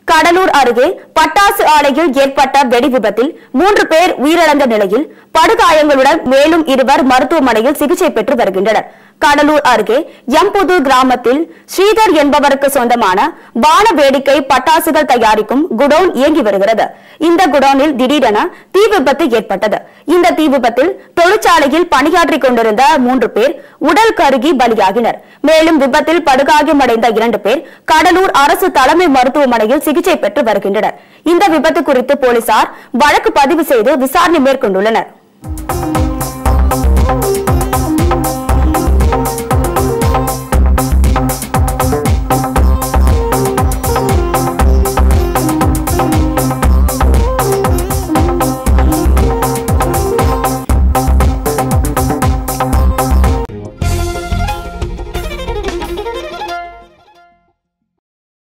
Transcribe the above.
கடலூர் அருகே பட்டாசு ஆலையில் ஏற்பட்ட வெடி விபத்தில் மூன்று பேர் உயிரிழந்த நிலையில் படுகாயங்களுடன் மேலும் இருவர் மருத்துவமனையில் சிகிச்சை பெற்று வருகின்றனர் கடலூர் அருகே எம்புதூர் கிராமத்தில் ஸ்ரீதர் என்பவருக்கு சொந்தமான வான வேடிக்கை பட்டாசுகள் தயாரிக்கும் குடோன் இயங்கி வருகிறது இந்த குடோனில் திடீரென தீ விபத்து ஏற்பட்டது இந்த தீ விபத்தில் தொழிற்சாலையில் பணியாற்றிக் கொண்டிருந்த மூன்று பேர் உடல் கருகி பலியாகினர் மேலும் விபத்தில் படுகாயமடைந்த இரண்டு பேர் கடலூர் அரசு தலைமை மருத்துவமனையில் சிகிச்சை பெற்று வருகின்றனர் இந்த விபத்து குறித்து போலீசார் வழக்கு பதிவு செய்து விசாரணை மேற்கொண்டுள்ளனர்